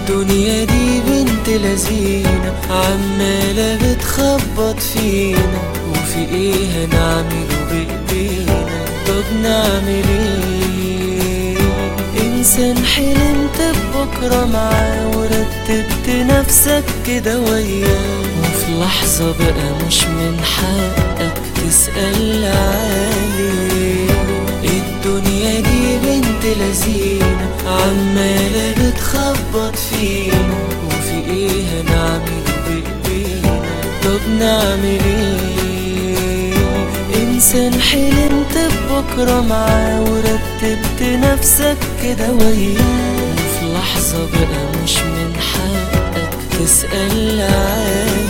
الدنيا دي بنت لذينة عمالة بتخبط فينا وفي ايه هنعمله بايدينا طب نعمل ايه انسان حلمت بكرة معاه ورتبت نفسك كده وياه وفي لحظة بقى مش من حقك تسأل عليه الدنيا دي بنت لذينة عمالة بتخبط فينا وفي ايه هنعمله بايدينا طب نعمل ايه انسان حلمت بكرة معاه ورتبت نفسك كده وياه وفي لحظة بقى مش من حقك تسأل عليه